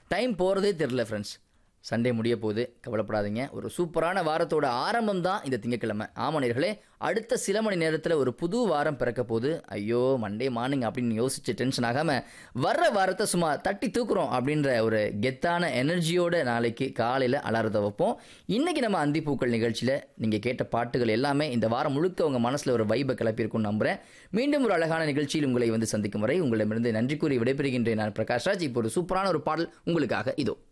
time போகிறதே தெரில friends Sunday முடிய போகுது கவலைப்படாதீங்க ஒரு சூப்பரான வாரத்தோட ஆரம்பம் தான் இந்த திங்கக்கிழமை ஆமணியர்களே அடுத்த சில மணி நேரத்தில் ஒரு புது வாரம் பிறக்க போகுது ஐயோ மண்டே மார்னிங் அப்படின்னு யோசிச்சு டென்ஷன் ஆகாமல் வர்ற வாரத்தை சும்மா தட்டி தூக்குறோம் அப்படின்ற ஒரு கெத்தான எனர்ஜியோட நாளைக்கு காலையில் அலாரத்தை வைப்போம் இன்றைக்கி நம்ம அந்திப்பூக்கள் நிகழ்ச்சியில் நீங்கள் கேட்ட பாட்டுகள் எல்லாமே இந்த வாரம் முழுக்க உங்கள் மனசில் ஒரு வைபை கிளப்பியிருக்கும்னு நம்புகிறேன் மீண்டும் ஒரு அழகான நிகழ்ச்சியில் உங்களை வந்து சந்திக்கும் வரை உங்களிடமிருந்து நன்றி கூறி விடைபெறுகின்றேன் நான் பிரகாஷ் ராஜ் இப்போ ஒரு சூப்பரான ஒரு பாடல் உங்களுக்காக இதோ